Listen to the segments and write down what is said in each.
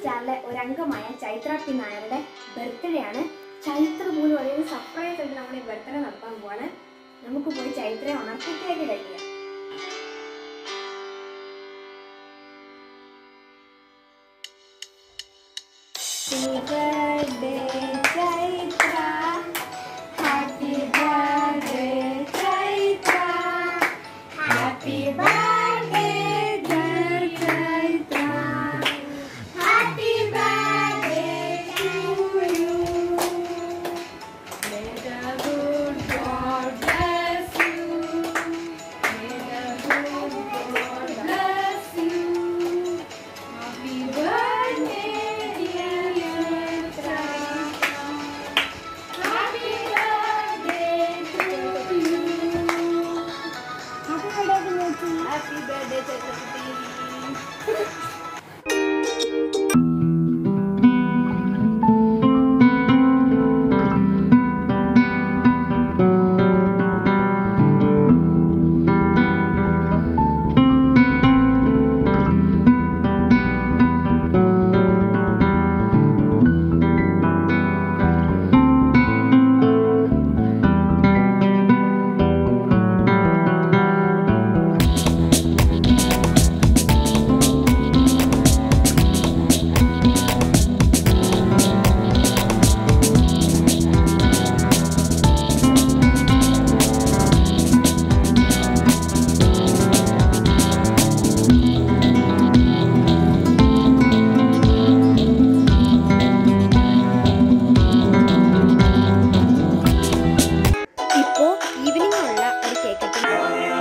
സ്റ്റാറിലെ ഒരംഗമായ ചൈത്ര പി നായരുടെ ബർത്ത്ഡേ ആണ് ചൈത്ര പോലും അതായത് സർപ്രൈസ് ആയിട്ട് നമ്മുടെ ബർത്ത്ഡേ നടത്താൻ പോവാണ് നമുക്ക് പോയി ചൈത്രയെ ഉണർത്തി കേക്ക് കഴിക്കാം Happy birthday, Chaitra. Happy birthday, Chaitra. Happy birthday, dear Chaitra. Happy birthday to you. May the good God bless you. May the good God bless you. Happy birthday, dear Chaitra. Happy birthday to you. Happy birthday, Chaitra. ഇപ്പോ ഈവനിങ്ങിനുള്ള ഒരു cake cutting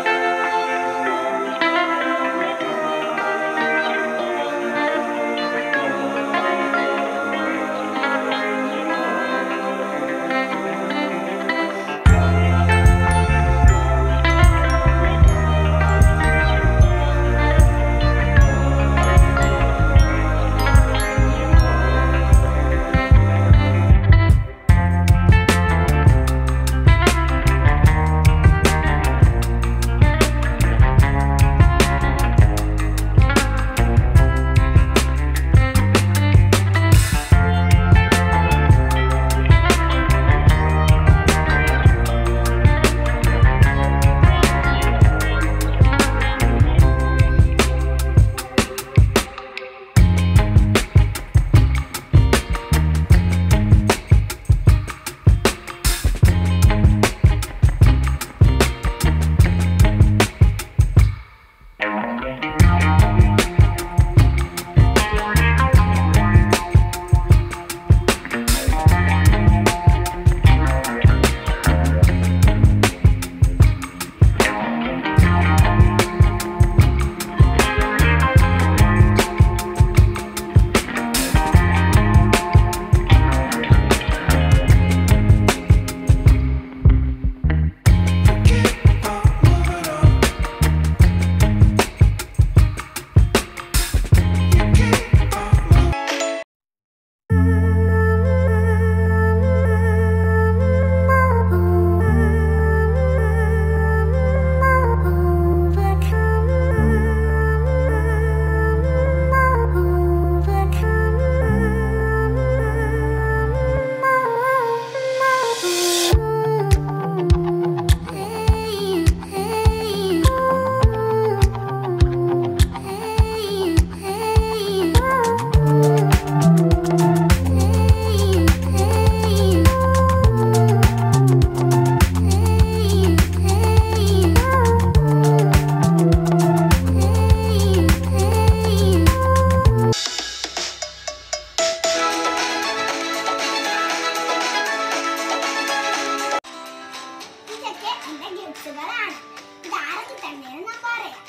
ഇതൊക്കെ എന്റെ ഗിഫ്റ്റുകളാണ് ഇത് ആരൊക്കെ തന്നെയെന്ന് ഞാൻ പറയാം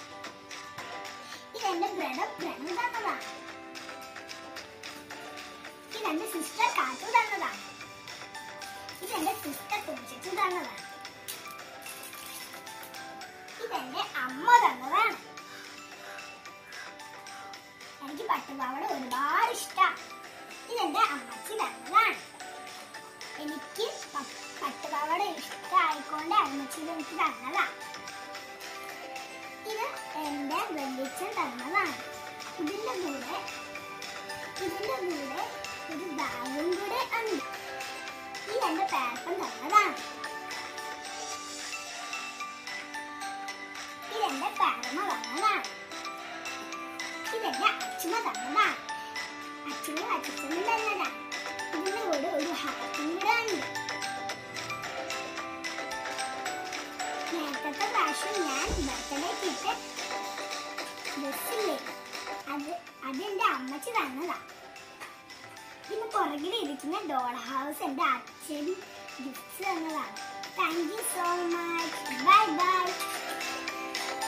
ഇതെന്റെ ബ്രദർ ബ്രഹ്മ തന്നതാണ് ഇതെന്റെ സിസ്റ്റർ കാത്തു തന്നതാണ് ഇതെന്റെ സിസ്റ്റർ തുഞ്ചിച്ചു തന്നതാണ് ഇതെന്റെ അമ്മ തന്നതാണ് എനിക്ക് പട്ടുപാവട ഒരുപാട് ഇഷ്ടമാണ് ഇതെന്റെ അമ്മച്ചി തന്നതാണ് എനിക്ക് പ- പട്ടുപാവാട ഇഷ്ടമായിക്കൊണ്ട് അമ്മച്ചി എനിക്ക് തന്നതാ ഇത് എന്റെ വെള്ളിച്ചൻ തന്നതാണ് ഇതിന്റെ കൂടെ ഇതിന്റെ കൂടെ ഒരു ബാഗും കൂടെ ഉണ്ട് ഇത് എന്റെ പേപ്പൻ തന്നതാണ് ഇതെന്റെ പാരമ തന്നതാണ് ഇതെന്റെ അച്ഛമ്മ തന്നതാണ് അച്ഛനും അച്ഛനും തന്നതാണ് ഇതിന്റെ കൂടെ ഒരു ഹാപ്പും കൂടെ ഉണ്ട് നേരത്തെ പ്രാവശ്യം ഞാൻ ബർത്ത്ഡേ കിട്ട് ഡ്രസ്സില്ലേ അത് അതെന്റെ അമ്മച്ചി തന്നതാ പിന്നെ പുറകിൽ ഇരിക്കുന്ന ഡോൾ ഹൗസ് എന്റെ അച്ഛൻ ഗിഫ്റ്റ് തന്നതാണ് thank you so much bye by